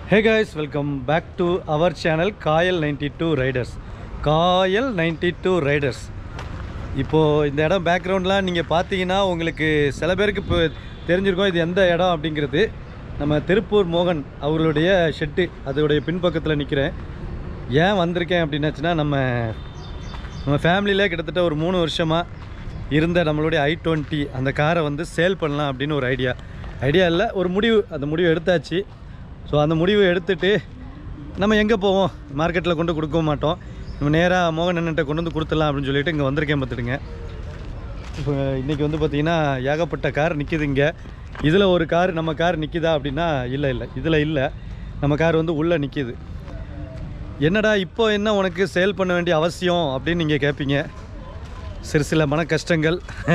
Hey guys welcome back to our channel Kayal ninety two riders Kayal ninety two riders இப்போது இந்த இடம் பேக்ரவுண்ட்லாம் நீங்கள் பார்த்தீங்கன்னா உங்களுக்கு சில பேருக்கு இப்போ தெரிஞ்சிருக்கும் இது எந்த இடம் அப்படிங்கிறது நம்ம திருப்பூர் மோகன் அவர்களுடைய ஷெட்டு அதோடைய பின்பக்கத்தில் நிற்கிறேன் ஏன் வந்திருக்கேன் அப்படின்னாச்சுன்னா நம்ம நம்ம ஃபேமிலியில் கிட்டத்தட்ட ஒரு மூணு வருஷமாக இருந்த நம்மளுடைய ஐ டுவெண்ட்டி அந்த காரை வந்து சேல் பண்ணலாம் அப்படின்னு ஒரு ஐடியா ஐடியா இல்லை ஒரு முடிவு அந்த முடிவு எடுத்தாச்சு ஸோ அந்த முடிவு எடுத்துட்டு நம்ம எங்கே போவோம் மார்க்கெட்டில் கொண்டு கொடுக்க மாட்டோம் நம்ம நேராக மோகன் அண்ணன்ட்ட கொண்டு வந்து கொடுத்துடலாம் அப்படின்னு சொல்லிட்டு இங்கே வந்திருக்கேன் பார்த்துடுங்க இப்போ இன்றைக்கி வந்து பார்த்திங்கன்னா ஏகப்பட்ட கார் நிற்கிது இங்கே இதில் ஒரு கார் நம்ம கார் நிற்கிதா அப்படின்னா இல்லை இல்லை இதில் இல்லை நம்ம கார் வந்து உள்ளே நிற்கிது என்னடா இப்போ என்ன உனக்கு சேல் பண்ண வேண்டிய அவசியம் அப்படின்னு நீங்கள் கேட்பீங்க சிறு சில மன கஷ்டங்கள்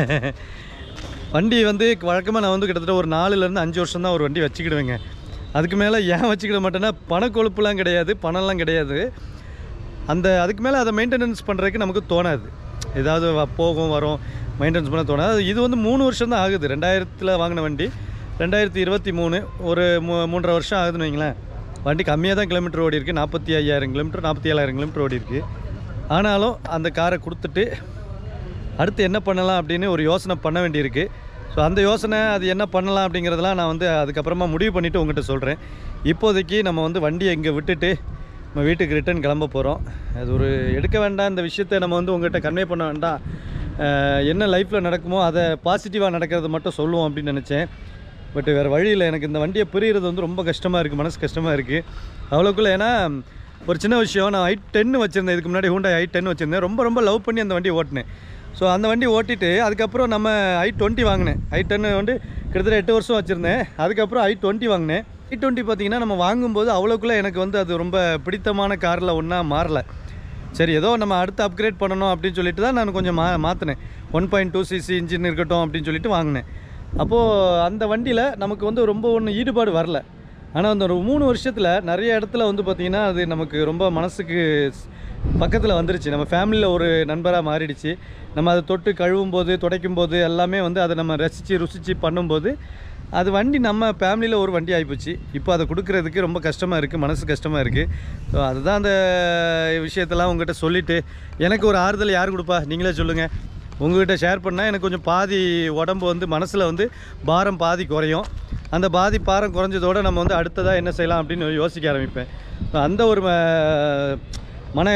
வண்டி வந்து வழக்கமாக நான் வந்து கிட்டத்தட்ட ஒரு நாலுலேருந்து அஞ்சு வருஷம் தான் ஒரு வண்டி வச்சுக்கிடுவேங்க அதுக்கு மேலே ஏன் வச்சுக்கிட மாட்டேன்னா பணக்கொழுப்புலாம் கிடையாது பணம்லாம் கிடையாது அந்த அதுக்கு மேலே அதை மெயின்டெனன்ஸ் பண்ணுறதுக்கு நமக்கு தோணாது ஏதாவது வ- போகும் வரும் மெயின்டெனன்ஸ் பண்ண தோணாது இது வந்து மூணு வருஷம் தான் ஆகுது ரெண்டாயிரத்தில் வாங்கின வண்டி ரெண்டாயிரத்தி இருபத்தி மூணு ஒரு மூ மூன்றரை வருஷம் ஆகுதுன்னு வைங்களேன் வண்டி கம்மியாக தான் கிலோமீட்டர் ஓடி இருக்குது நாற்பத்தி ஐயாயிரம் கிலோமீட்டர் நாற்பத்தி ஏழாயிரம் கிலோமீட்டர் ஓடி இருக்குது ஆனாலும் அந்த காரை கொடுத்துட்டு அடுத்து என்ன பண்ணலாம் அப்படின்னு ஒரு யோசனை பண்ண வேண்டியிருக்கு ஸோ அந்த யோசனை அது என்ன பண்ணலாம் அப்படிங்கிறதெல்லாம் நான் வந்து அதுக்கப்புறமா முடிவு பண்ணிவிட்டு உங்கள்கிட்ட சொல்கிறேன் இப்போதைக்கு நம்ம வந்து வண்டியை இங்கே விட்டுட்டு நம்ம வீட்டுக்கு ரிட்டர்ன் கிளம்ப போகிறோம் அது ஒரு எடுக்க வேண்டாம் இந்த விஷயத்தை நம்ம வந்து உங்கள்கிட்ட கன்வே பண்ண வேண்டாம் அஹ் என்ன லைஃப்பில் நடக்குமோ அதை பாசிட்டிவாக நடக்கிறத மட்டும் சொல்லுவோம் அப்படின்னு நினச்சேன் பட் வேறு வழியில் எனக்கு இந்த வண்டியை பிரிகிறது வந்து ரொம்ப கஷ்டமாக இருக்குது மனசு கஷ்டமாக இருக்குது அவ்வளோக்குள்ள ஏன்னா ஒரு சின்ன விஷயம் நான் ஐ டென்னு வச்சுருந்தேன் இதுக்கு முன்னாடி ஹூண்டா ஐ டென் வச்சுருந்தேன் ரொம்ப ரொம்ப லவ் பண்ணி அந்த வண்டியை ஓட்டினேன் ஸோ அந்த வண்டி ஓட்டிட்டு அதுக்கப்புறம் நம்ம ஐ டுவெண்ட்டி வாங்கினேன் ஐ டென்னு வந்து கிட்டத்தட்ட எட்டு வருஷம் வச்சுருந்தேன் அதுக்கப்புறம் ஐ டுவெண்ட்டி வாங்கினேன் ஐ டுவெண்ட்டி பார்த்தீங்கன்னா நம்ம வாங்கும்போது அவ்வளோக்குள்ளே எனக்கு வந்து அது ரொம்ப பிடித்தமான காரில் ஒன்றா மாறல சரி ஏதோ நம்ம அடுத்து அப்கிரேட் பண்ணணும் அப்படின்னு சொல்லிட்டு தான் நான் கொஞ்சம் மா மாற்றினேன் one point two CC engine இருக்கட்டும் அப்படின்னு சொல்லிட்டு வாங்கினேன் அப்போது அந்த வண்டியில் நமக்கு வந்து ரொம்ப ஒன்றும் ஈடுபாடு வரல ஆனால் அந்த ஒரு மூணு வருஷத்தில் நிறைய இடத்துல வந்து பார்த்திங்கன்னா அது நமக்கு ரொம்ப மனசுக்கு பக்கத்தில் வந்துருச்சு நம்ம ஃபேமிலியில் ஒரு நண்பராக மாறிடுச்சு நம்ம அதை தொட்டு கழுவும் போது துடைக்கும் போது எல்லாமே வந்து அதை நம்ம ரசித்து ருசித்து பண்ணும்போது அது வண்டி நம்ம ஃபேமிலியில் ஒரு வண்டி ஆகிப்போச்சு இப்போ அதை கொடுக்குறதுக்கு ரொம்ப கஷ்டமாக இருக்குது மனசு கஷ்டமாக இருக்குது ஸோ அதுதான் அந்த விஷயத்தெல்லாம் உங்கள்கிட்ட சொல்லிவிட்டு எனக்கு ஒரு ஆறுதல் யார் கொடுப்பா நீங்களே சொல்லுங்கள் உங்ககிட்ட ஷேர் பண்ணால் எனக்கு கொஞ்சம் பாதி உடம்பு வந்து மனசில் வந்து பாரம் பாதி குறையும் அந்த பாதி பாரம் குறைஞ்சதோட நம்ம வந்து அடுத்ததாக என்ன செய்யலாம் அப்படின்னு யோசிக்க ஆரம்பிப்பேன் So, அந்த ஒரு ம- மன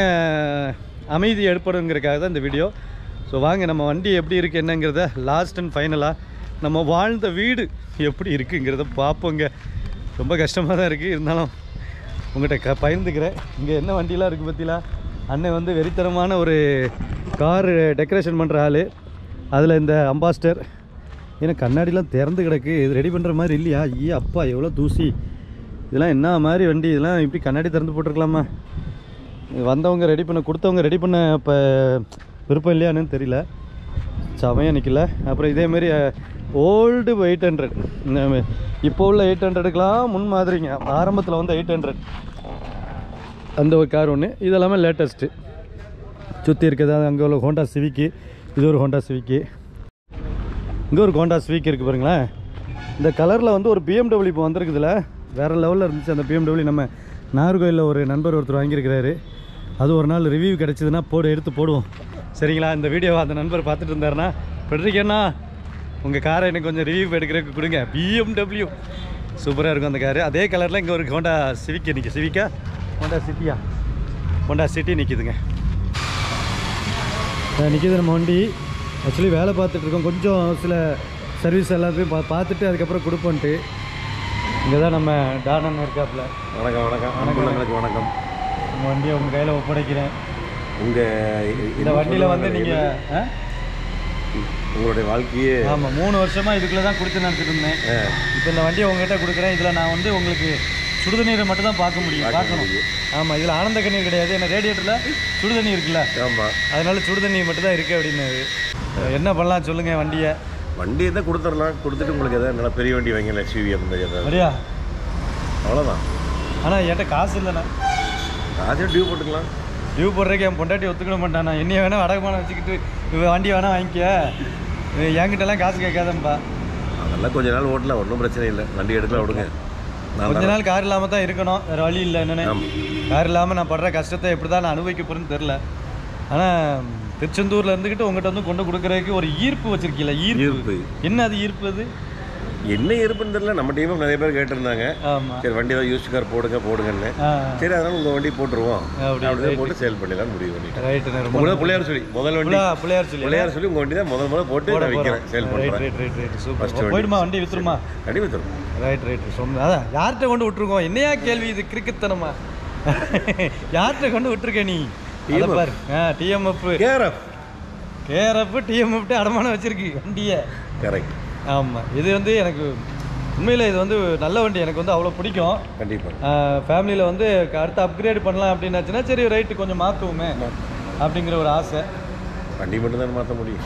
அமைதி ஏற்படுங்கிறதுக்காக தான் இந்த வீடியோ ஸோ வாங்க நம்ம வண்டி எப்படி இருக்குது என்னங்கிறத லாஸ்ட் அண்ட் ஃபைனலாக நம்ம வாழ்ந்த வீடு எப்படி இருக்குங்கிறத பார்ப்போங்க ரொம்ப கஷ்டமாக தான் இருக்குது இருந்தாலும் உங்கள்கிட்ட க பகிர்ந்துக்கிறேன் இங்கே என்ன வண்டிலாம் இருக்குது பற்றிலாம் அண்ணன் வந்து வெறித்தனமான ஒரு கார் டெக்கரேஷன் பண்ணுற ஆள் அதில் இந்த அம்பாஸ்டர் ஏன்னா கண்ணாடிலாம் திறந்து கிடக்கு இது ரெடி பண்ணுற மாதிரி இல்லையா ஐயே அப்பா எவ்வளோ தூசி இதெல்லாம் என்ன மாதிரி வண்டி இதெல்லாம் இப்படி கண்ணாடி திறந்து போட்டிருக்கலாமா இது வந்தவங்க ரெடி பண்ண கொடுத்தவங்க ரெடி பண்ண இப்போ விருப்பம் இல்லையான்னு தெரியல செமையாக நிற்கல அப்புறம் இதேமாரி ஓல்டு எயிட் ஹண்ட்ரட் இப்போ உள்ள எயிட் ஹண்ட்ரடுக்கெலாம் முன் மாதிரிங்க ஆரம்பத்தில் வந்து எயிட் ஹண்ட்ரட் அந்த ஒரு கார் ஒன்று இது எல்லாமே லேட்டஸ்ட்டு சுற்றி இருக்கிறது அங்கே உள்ள ஹோண்டா சிவிக்கு இது ஒரு ஹோண்டா சிவிக்கு இங்கே ஒரு ஹோண்டா சிவிக் இருக்குது பாருங்களேன் இந்த கலரில் வந்து ஒரு பிஎம்டபிள்யூ இப்போ வந்திருக்குதுல வேறு லெவலில் இருந்துச்சு அந்த பிஎம்டபிள்யூ நம்ம நாகர்கோயிலில் ஒரு நண்பர் ஒருத்தர் வாங்கியிருக்கிறாரு அது ஒரு நாள் ரிவ்யூ கிடச்சிதுன்னா போடு எடுத்து போடுவோம் சரிங்களா இந்த வீடியோவை அந்த நண்பர் பார்த்துட்டு இருந்தாருன்னா பெட்ரிக்கண்ணா உங்கள் காரை எனக்கு கொஞ்சம் ரிவ்யூ எடுக்கிறதுக்கு கொடுங்க பிஎம்டபிள்யூ சூப்பராக இருக்கும் அந்த காரு அதே கலரில் இங்கே ஒரு ஹோண்டா சிவிக் நிற்கி சிவிக்கா ஹோண்டா சிட்டியா ஹோண்டா சிட்டி நிற்கிதுங்க நிற்கிது நம்ம வண்டி ஆக்சுவலி வேலை பார்த்துட்டு இருக்கோம் கொஞ்சம் சில சர்வீஸ் எல்லாத்தையும் பா பார்த்துட்டு அதுக்கப்புறம் கொடுப்போன்ட்டு இங்கே தான் நம்ம டானன் இருக்காப்புல வணக்கம் வணக்கம் அன்புள்ளங்களுக்கு வணக்கம் நம்ம வண்டியை உங்கள் கையில் ஒப்படைக்கிறேன் உங்கள் இந்த வண்டியில் வந்து நீங்கள் உங்களுடைய வாழ்க்கையே ஆமாம் மூணு வருஷமாக இதுக்குள்ளே தான் கொடுத்து நினச்சிட்டு இருந்தேன் இப்போ இந்த வண்டியை உங்ககிட்ட கொடுக்குறேன் இதில் நான் வந்து உங்களுக்கு சுடுதண்ணீரை மட்டும் தான் பார்க்க முடியும் பார்க்கணும் ஆமாம் இதில் ஆனந்த கண்ணீர் கிடையாது ஏன்னா ரேடியேட்டரில் சுடுதண்ணி இருக்குல்ல ஆமாம் அதனால சுடுதண்ணி மட்டும் தான் இருக்குது அப்படின்னாரு என்ன பண்ணலாம் சொல்லுங்கள் வண்டியை வண்டியை தான் கொடுத்துடலாம் கொடுத்துட்டு உங்களுக்கு எதாவது நல்லா பெரிய வண்டி வாங்கல எஸ்யூவி அந்த மாதிரி ஏதாவது சரியா அவ்வளோதான் ஆனால் என்கிட்ட காசு இல்லைண்ணா ராஜா டியூ போட்டுக்கலாம் டியூ போடுறதுக்கு என் பொண்டாட்டி ஒத்துக்கிட மாட்டானா என்னைய வேணா அடகமான வச்சுக்கிட்டு இவ வண்டி வேணா வாங்கிக்க இவ என்கிட்டலாம் காசு கேட்காதம்பா அதெல்லாம் கொஞ்ச நாள் ஓட்டலாம் ஒன்றும் பிரச்சனை இல்லை வண்டி எடுக்கலாம் விடுங்க கொஞ்ச நாள் கார் இல்லாமல் தான் இருக்கணும் வேறு வழி இல்லை என்னென்னு ஆமா. கார் இல்லாமல் நான் படுற கஷ்டத்தை எப்படி தான் நான் அனுபவிக்க போகிறேன்னு தெரில ஆனால் திருச்செந்தூரில் இருந்துக்கிட்டு உங்கள்கிட்ட வந்து கொண்டு கொடுக்குறதுக்கு ஒரு ஈர்ப்பு வச்சிருக்கீங்களா ஈர்ப்பு ஈர்ப்பு என்ன அது ஈர்ப்பு அது என்ன இருப்புன்னு தெரியல நம்ம டீமும் நிறைய பேர் கேட்டிருந்தாங்க ஆமாம் சரி வண்டி ஏதாவது யூஸ் கார் போடுங்க போடுங்கன்னு ஆ சரி அதனால உங்கள் வண்டி போட்டுருவோம் அப்படி அப்படிதான் போட்டு சேல் பண்ணிடலாம் முடிவு பண்ணிட்டேன் ரைட்டு ரொம்ப உங்களை பிள்ளையார் சொல்லி முதல் வண்டி பிள்ளை- பிள்ளையார் சொல்லி பிள்ளையார் சொல்லி உங்கள் வண்டி தான் முதல் முதல்ல போட்டு நான் விற்கிறேன் சேல் ரைட் பண்ணுறேன் right right right First super வண்டி. போயிடுமா வண்டி வித்துருமா கண்டிப்பாக தரும் ரைட் ரைட் சொன்ன அதான் யார்கிட்ட கொண்டு விட்டுருக்கோம் என்னையா கேள்வி இது கிறுக்குத்தனமா யார்கிட்ட கொண்டு விட்டுருக்க நீ அதை TMF. பாரு ஆ டிஎம்எஃப் கேஆர்எஃப் கேஆர்எஃப் டிஎம்எஃப் அடமானம் வச்சிருக்கு வண்டியை கரெக்ட் ஆமாம் இது வந்து எனக்கு உண்மையில் இது வந்து நல்ல வண்டி எனக்கு வந்து அவ்வளோ பிடிக்கும் கண்டிப்பாக ஃபேமிலியில் வந்து அடுத்து அப்கிரேட் பண்ணலாம் அப்படின்னாச்சுன்னா சரி ரைட்டு கொஞ்சம் மாற்றுவோமே அப்படிங்கிற ஒரு ஆசை வண்டி மட்டும் தான் மாற்ற முடியும்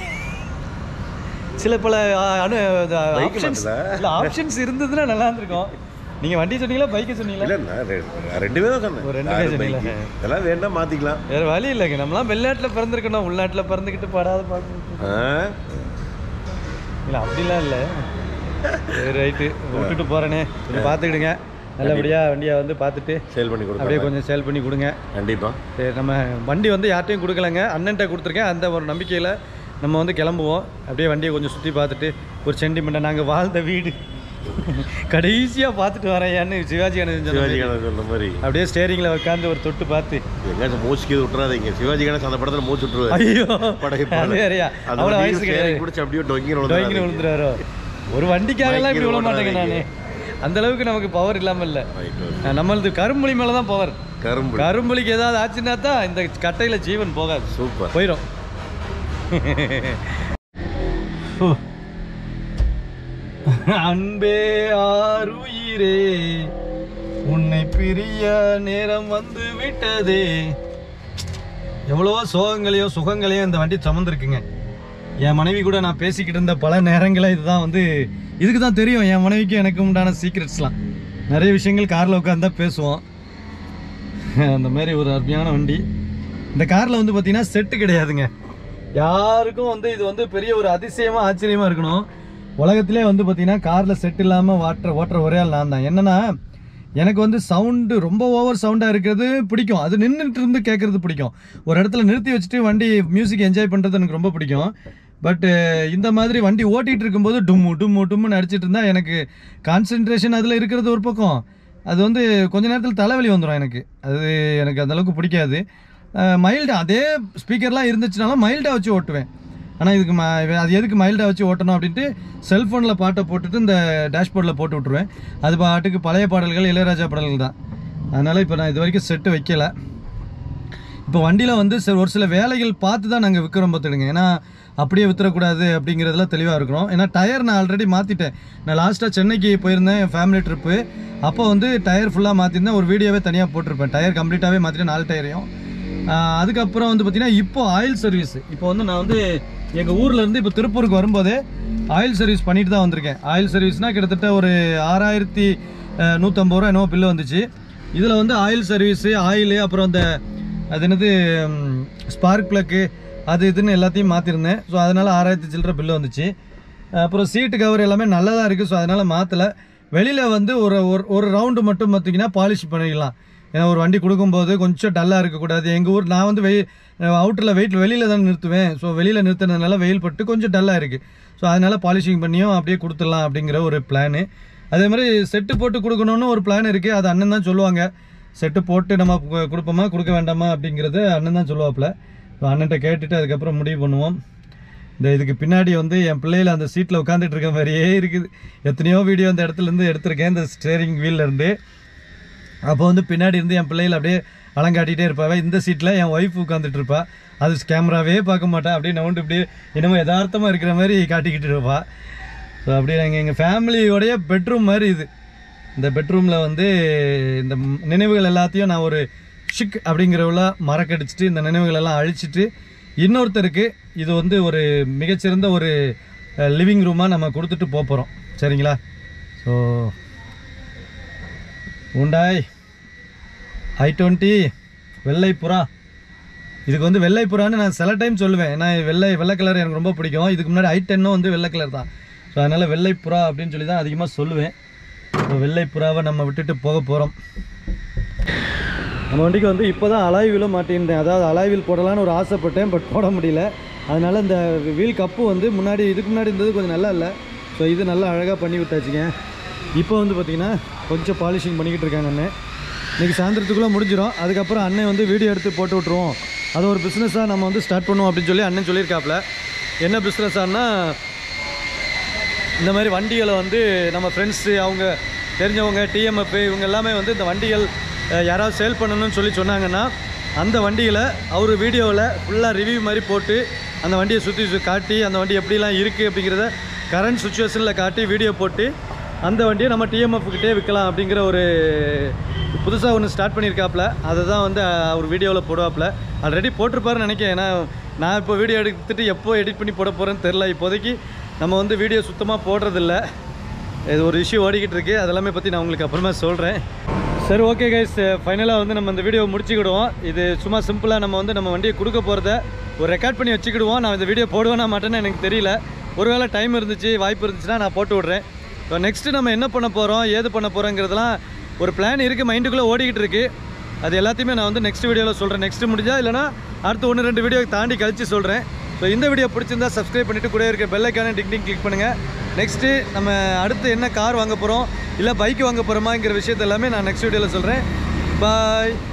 சில பல ஆ, அனு Bike ஆப்ஷன்ஸ் மாத்தல. இல்லை ஆப்ஷன்ஸ் இருந்ததுன்னா நல்லா இருந்திருக்கும் நீங்கள் வண்டி சொன்னீங்களா பைக்கு சொன்னீங்களா இல்லை நான் ரெ- ரெண்டு பேரும் சொன்னேன் ஒரு ரெண்டு Car, பேர் bike. சொன்னீங்களா? இதெல்லாம் வேண்டாம் மாற்றிக்கலாம் வேறு வழி இல்லைங்க நம்மளாம் வெளிநாட்டில் பிறந்திருக்கணும் உள்நாட்டில் பிறந்துக்கிட்டு படாத பார்க்கணும் ஆ இல்லை அப்படிலாம் இல்லை சரி ரைட்டு விட்டுட்டு போகிறேனே கொஞ்சம் பார்த்துக்கிடுங்க நல்லபடியாக வண்டியை வந்து பார்த்துட்டு சேல் பண்ணி அப்படியே கொடுத்தேன் கொஞ்சம் சேல் பண்ணி கொடுங்க கண்டிப்பாக சரி நம்ம வண்டி வந்து யார்ட்டையும் கொடுக்கலங்க அண்ணன்ட்ட கொடுத்துருக்கேன் அந்த ஒரு நம்பிக்கையில் நம்ம வந்து கிளம்புவோம் அப்படியே வண்டியை கொஞ்சம் சுற்றி பார்த்துட்டு ஒரு சென்டிமெண்ட்டாக நாங்கள் வாழ்ந்த வீடு கடைசியாக பார்த்துட்டு வரேன்னு சிவாஜி கணேசன் சொன்ன சிவாஜி மாதிரி. கணேசன் சொன்ன மாதிரி அப்படியே ஸ்டேரிங்கில் உட்காந்து ஒரு தொட்டு பார்த்து எங்கேயாச்சும் மூச்சுக்கு இது விட்டுறாதீங்க சிவாஜி கணேசன் அந்த படத்தில் மூச்சு விட்டுருவாரு ஐயோ படையப்பாளர். அது வேறையா அந்த அவ்வளோ வண்டியில் வயசு steering கிடையாது பிடிச்சி அப்படியே டொங்கி டொங்கின்னு விழுந்துறாரோ ஒரு வண்டிக்காகலாம் இப்படி விழ மாட்டேங்க நான் அந்த அளவுக்கு நமக்கு பவர் இல்லாமல் இல்லை நம்மளது கரும்புலி மேலே தான் பவர் கரும்பு கரும்புலிக்கு ஏதாவது ஆச்சுன்னா தான் இந்த கட்டையில் ஜீவன் போகாது சூப்பர் போயிடும் அன்பே ஆருயிரே உன்னை பிரிய நேரம் வந்து விட்டதே எவ்வளவோ சோகங்களையும் சுகங்களையும் இந்த வண்டி சுமந்துருக்குங்க என் மனைவி கூட நான் பேசிக்கிட்டு இருந்த பல நேரங்களில் இதுதான் வந்து இதுக்கு தான் தெரியும் என் மனைவிக்கு எனக்கு உண்டான சீக்ரெட்ஸ்லாம் நிறைய விஷயங்கள் காரில் உட்காந்து தான் பேசுவோம் அந்த மாதிரி ஒரு அருமையான வண்டி இந்த காரில் வந்து பார்த்தீங்கன்னா செட்டு கிடையாதுங்க யாருக்கும் வந்து இது வந்து பெரிய ஒரு அதிசயமாக ஆச்சரியமாக இருக்கணும் உலகத்திலே வந்து பார்த்தீங்கன்னா காரில் செட் இல்லாமல் வாட்டுற ஓட்டுற ஒரே ஆள் நான் தான் என்னன்னா எனக்கு வந்து சவுண்டு ரொம்ப ஓவர் சவுண்டாக இருக்கிறது பிடிக்கும் அது நின்றுட்டு இருந்து கேட்குறது பிடிக்கும் ஒரு இடத்துல நிறுத்தி வச்சுட்டு வண்டி மியூசிக் என்ஜாய் பண்ணுறது எனக்கு ரொம்ப பிடிக்கும் பட்டு இந்த மாதிரி வண்டி ஓட்டிகிட்டு இருக்கும்போது டும்மு டும்மு டும்முன்னு அடிச்சிட்டு இருந்தால் எனக்கு கான்சென்ட்ரேஷன் அதில் இருக்கிறது ஒரு பக்கம் அது வந்து கொஞ்ச நேரத்தில் தலைவலி வந்துடும் எனக்கு அது எனக்கு அந்த அளவுக்கு பிடிக்காது மைல்டாக அதே ஸ்பீக்கர்லாம் இருந்துச்சுனாலும் மைல்டாக வச்சு ஓட்டுவேன் ஆனால் இதுக்கு ம அது எதுக்கு மைல்டாக வச்சு ஓட்டணும் அப்படின்ட்டு செல்ஃபோனில் பாட்டை போட்டுட்டு இந்த டேஷ்போர்டில் போட்டு விட்ருவேன் அது பாட்டுக்கு பழைய பாடல்கள் இளையராஜா பாடல்கள் தான் அதனால் இப்போ நான் இது வரைக்கும் செட்டு வைக்கல இப்போ வண்டியில் வந்து சில ஒரு சில வேலைகள் பார்த்து தான் நாங்கள் விற்கிறோம் பார்த்துடுங்க ஏன்னா அப்படியே வித்துறக்கூடாது அப்படிங்கிறதுல தெளிவாக இருக்கிறோம் ஏன்னா டயர் நான் ஆல்ரெடி மாற்றிட்டேன் நான் லாஸ்ட்டாக சென்னைக்கு போயிருந்தேன் என் ஃபேமிலி ட்ரிப்பு அப்போ வந்து டயர் ஃபுல்லாக மாற்றிருந்தேன் ஒரு வீடியோவே தனியாக போட்டிருப்பேன் டயர் கம்ப்ளீட்டாகவே மாற்றிட்டேன் நாலு டயரையும் ஆஹ் அதுக்கப்புறம் வந்து பார்த்தீங்கன்னா இப்போ ஆயில் சர்வீஸ் இப்போ வந்து நான் வந்து எங்கள் ஊர்ல இருந்து இப்போ திருப்பூருக்கு வரும்போதே ஆயில் சர்வீஸ் பண்ணிட்டு தான் வந்திருக்கேன் ஆயில் சர்வீஸ்னால் கிட்டத்தட்ட ஒரு ஆறாயிரத்தி அஹ், நூற்றம்பது ரூபா என்னவோ பில்லு வந்துச்சு இதில் வந்து ஆயில் சர்வீஸு ஆயிலு அப்புறம் அந்த அது என்னது ஸ்பார்க் ப்ளக்கு அது இதுன்னு எல்லாத்தையும் மாற்றிருந்தேன் ஸோ அதனால் ஆறாயிரத்தி சில்லற பில்லு வந்துச்சு அப்புறம் சீட்டு கவர் எல்லாமே நல்லதாக இருக்குது ஸோ அதனால் மாற்றலை வெளியில் வந்து ஒரு ஒரு ஒரு ரவுண்டு மட்டும் பார்த்தீங்கன்னா பாலிஷ் பண்ணிக்கலாம் ஏன்னா ஒரு வண்டி கொடுக்கும்போது கொஞ்சம் டல்லாக இருக்கக்கூடாது எங்கள் ஊர் நான் வந்து வெயில் அவுட்டரில் வெயிட் வெளியில் தான் நிறுத்துவேன் ஸோ வெளியில் நிறுத்துனதுனால வெயில் பட்டு கொஞ்சம் டல்லாக இருக்குது ஸோ அதனால் பாலிஷிங் பண்ணியும் அப்படியே கொடுத்துடலாம் அப்படிங்கிற ஒரு பிளானு அதே மாதிரி செட்டு போட்டு கொடுக்கணும்னு ஒரு பிளான் இருக்குது அது அண்ணன் தான் சொல்லுவாங்க செட்டு போட்டு நம்ம கு- கொடுப்போமா கொடுக்க வேண்டாமா அப்படிங்கிறது அண்ணன் தான் சொல்லுவாப்புல ஸோ அண்ணன்ட்ட கேட்டுட்டு அதுக்கப்புறம் முடிவு பண்ணுவோம் இந்த இதுக்கு பின்னாடி வந்து என் பிள்ளைகள் அந்த சீட்டில் உட்காந்துட்டு இருக்க மாதிரியே இருக்குது எத்தனையோ வீடியோ அந்த இடத்துல இருந்து எடுத்திருக்கேன் இந்த ஸ்டேரிங் இருந்து அப்போ வந்து பின்னாடி இருந்து என் பிள்ளைகள் அப்படியே அலங்காட்டிகிட்டே இருப்பாவே இந்த சீட்டில் என் ஒய்ஃப் உட்காந்துட்டு இருப்பா அது கேமராவே பார்க்க மாட்டா அப்படியே நவுண்டு இப்படியே என்னமோ யதார்த்தமாக இருக்கிற மாதிரி காட்டிக்கிட்டு இருப்பா ஸோ அப்படியே நாங்கள் எங்கள் ஃபேமிலியோடைய பெட்ரூம் மாதிரி இது இந்த பெட்ரூமில் வந்து இந்த ம்- நினைவுகள் எல்லாத்தையும் நான் ஒரு ஷிக் அப்படிங்கிறவுல மறக்கடிச்சிட்டு இந்த நினைவுகள் எல்லாம் அழிச்சிட்டு இன்னொருத்தருக்கு இது வந்து ஒரு மிகச்சிறந்த ஒரு லிவிங் ரூமாக நம்ம கொடுத்துட்டு போக போகிறோம் சரிங்களா ஸோ உண்டாய் ஐ டுவெண்ட்டி வெள்ளை புறா இதுக்கு வந்து வெள்ளை புறான்னு நான் சில டைம் சொல்லுவேன் ஏன்னா வெள்ளை வெள்ளை கலர் எனக்கு ரொம்ப பிடிக்கும் இதுக்கு முன்னாடி ஐ டென்னும் வந்து வெள்ளை கலர் தான் ஸோ அதனால் வெள்ளை புறா அப்படின்னு சொல்லி தான் அதிகமாக சொல்லுவேன் இப்போ வெள்ளை புறாவை நம்ம விட்டுட்டு போக போகிறோம் நம்ம வண்டிக்கு வந்து இப்போ தான் அலாய்விலும் மாட்டியிருந்தேன் அதாவது அலாய்வில் போடலான்னு ஒரு ஆசைப்பட்டேன் பட் போட முடியல அதனால் இந்த வீல் கப்பு வந்து முன்னாடி இதுக்கு முன்னாடி இருந்தது கொஞ்சம் நல்லா இல்லை ஸோ இது நல்லா அழகாக பண்ணி விட்டாச்சுங்க இப்போ வந்து பார்த்திங்கன்னா கொஞ்சம் பாலிஷிங் பண்ணிக்கிட்டு இருக்காங்க அண்ணன் இன்றைக்கி சாயந்தரத்துக்குள்ளே முடிஞ்சிடும் அதுக்கப்புறம் அண்ணன் வந்து வீடியோ எடுத்து போட்டு விட்ருவோம் அது ஒரு பிஸ்னஸாக நம்ம வந்து ஸ்டார்ட் பண்ணுவோம் அப்படின்னு சொல்லி அண்ணன் சொல்லியிருக்காப்புல என்ன பிஸ்னஸான்னா இந்த மாதிரி வண்டிகளை வந்து நம்ம ஃப்ரெண்ட்ஸு அவங்க தெரிஞ்சவங்க டிஎம்எஃப் இவங்க எல்லாமே வந்து இந்த வண்டிகள் அஹ், யாராவது சேல் பண்ணணும்னு சொல்லி சொன்னாங்கன்னா அந்த வண்டிகளை அவர் வீடியோவில் ஃபுல்லாக ரிவ்யூ மாதிரி போட்டு அந்த வண்டியை சுற்றி சு காட்டி அந்த வண்டி எப்படிலாம் இருக்குது அப்படிங்கிறத கரண்ட் சுச்சுவேஷனில் காட்டி வீடியோ போட்டு அந்த வண்டியை நம்ம டிஎம்எஃப்கிட்டே விற்கலாம் அப்படிங்கிற ஒரு புதுசாக ஒன்று ஸ்டார்ட் பண்ணியிருக்காப்புல அதை தான் வந்து அஹ், அவர் வீடியோவில் போடுவாப்புல ஆல்ரெடி போட்டிருப்பாருன்னு நினைக்கிறேன் ஏன்னா நான் இப்போ வீடியோ எடுத்துட்டு எப்போ எடிட் பண்ணி போட போகிறேன்னு தெரில இப்போதைக்கு நம்ம வந்து வீடியோ சுத்தமாக போடுறதில்ல இது ஒரு இஷ்யூ ஓடிக்கிட்டு இருக்கு அதெல்லாமே பற்றி நான் உங்களுக்கு அப்புறமா சொல்கிறேன் சரி ஓகே கைஸ் ஃபைனலாக வந்து நம்ம இந்த வீடியோ முடிச்சுக்கிடுவோம் இது சும்மா சிம்பிளாக நம்ம வந்து நம்ம வண்டியை கொடுக்க போகிறத ஒரு ரெக்கார்ட் பண்ணி வச்சுக்கிடுவோம் நான் இந்த வீடியோ போடுவேனா மாட்டேன்னு எனக்கு தெரியல ஒருவேளை டைம் இருந்துச்சு வாய்ப்பு இருந்துச்சுன்னா நான் போட்டு விட்றேன் இப்போ நெக்ஸ்ட்டு நம்ம என்ன பண்ண போகிறோம் ஏது பண்ண போகிறோங்கிறதுலாம் ஒரு பிளான் இருக்குது மைண்டுக்குள்ளே ஓடிக்கிட்டு இருக்கு அது எல்லாத்தையுமே நான் வந்து நெக்ஸ்ட் வீடியோவில் சொல்கிறேன் நெக்ஸ்ட் முடிஞ்சா இல்லைனா அடுத்து ஒன்று ரெண்டு வீடியோ தாண்டி கழிச்சு சொல்கிறேன் ஸோ இந்த வீடியோ பிடிச்சிருந்தா சப்ஸ்கிரைப் பண்ணிவிட்டு கூட இருக்க பெல் ஐக்கான டிங் டிங் கிளிக் பண்ணுங்கள் நெக்ஸ்ட்டு நம்ம அடுத்து என்ன கார் வாங்க போகிறோம் இல்லை பைக் வாங்க போகிறோமாங்கிற விஷயத்த எல்லாமே நான் நெக்ஸ்ட் வீடியோவில் சொல்கிறேன் பாய்